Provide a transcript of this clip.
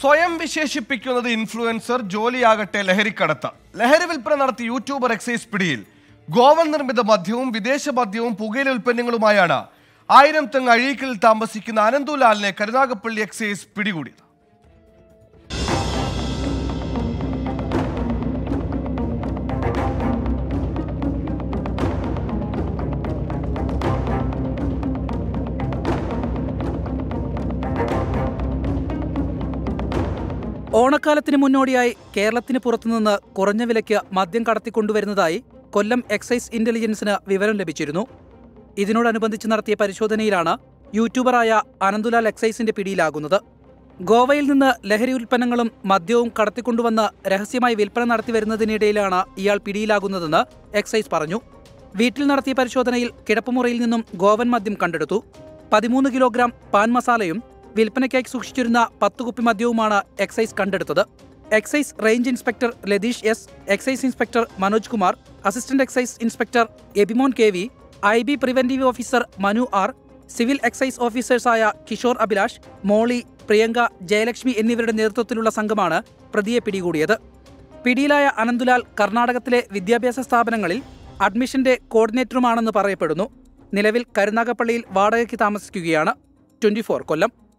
സ്വയം വിശേഷിപ്പിക്കുന്നത് ഇൻഫ്ലുവൻസർ ജോലിയാകട്ടെ ലഹരിക്കടത്ത് ലഹരി വിൽപ്പന നടത്തി യൂട്യൂബർ എക്സൈസ് പിടിയിൽ ഗോവൻ നിർമ്മിത മദ്യവും വിദേശ മദ്യവും പുകയില ഉൽപ്പന്നങ്ങളുമായാണ് ആയിരം തെങ്ങ് അഴീക്കിൽ താമസിക്കുന്ന അനന്തുലാലിനെ കരുനാഗപ്പള്ളി എക്സൈസ് പിടികൂടിയത് ഓണക്കാലത്തിന് മുന്നോടിയായി കേരളത്തിന് പുറത്തുനിന്ന് കുറഞ്ഞ വിലയ്ക്ക് മദ്യം കടത്തിക്കൊണ്ടുവരുന്നതായി കൊല്ലം എക്സൈസ് ഇന്റലിജൻസിന് വിവരം ലഭിച്ചിരുന്നു ഇതിനോടനുബന്ധിച്ച് നടത്തിയ പരിശോധനയിലാണ് യൂട്യൂബറായ അനന്തുലാൽ എക്സൈസിന്റെ പിടിയിലാകുന്നത് ഗോവയിൽ നിന്ന് ലഹരി ഉൽപ്പന്നങ്ങളും മദ്യവും കടത്തിക്കൊണ്ടുവന്ന് രഹസ്യമായി വിൽപ്പന നടത്തിവരുന്നതിനിടയിലാണ് ഇയാൾ പിടിയിലാകുന്നതെന്ന് എക്സൈസ് പറഞ്ഞു വീട്ടിൽ നടത്തിയ പരിശോധനയിൽ കിടപ്പുമുറിയിൽ നിന്നും ഗോവൻ മദ്യം കണ്ടെടുത്തു പതിമൂന്ന് കിലോഗ്രാം പാൻ മസാലയും വിൽപ്പനയ്ക്കായി സൂക്ഷിച്ചിരുന്ന പത്ത് കുപ്പി മദ്യവുമാണ് എക്സൈസ് കണ്ടെടുത്തത് excise range inspector Latheesh S excise inspector Manoj Kumar assistant excise inspector Abimon K V I B preventive officer Manu R civil excise ഓഫീസേഴ്സായ കിഷോർ അഭിലാഷ് മോളി പ്രിയങ്ക ജയലക്ഷ്മി എന്നിവരുടെ നേതൃത്വത്തിലുള്ള സംഘമാണ് പ്രതിയെ പിടികൂടിയത് പിടിയിലായ അനന്തുലാൽ കർണാടകത്തിലെ വിദ്യാഭ്യാസ സ്ഥാപനങ്ങളിൽ അഡ്മിഷന്റെ കോർഡിനേറ്ററുമാണെന്ന് പറയപ്പെടുന്നു നിലവിൽ കരുനാഗപ്പള്ളിയിൽ വാടകയ്ക്ക് താമസിക്കുകയാണ് ട്വന്റി കൊല്ലം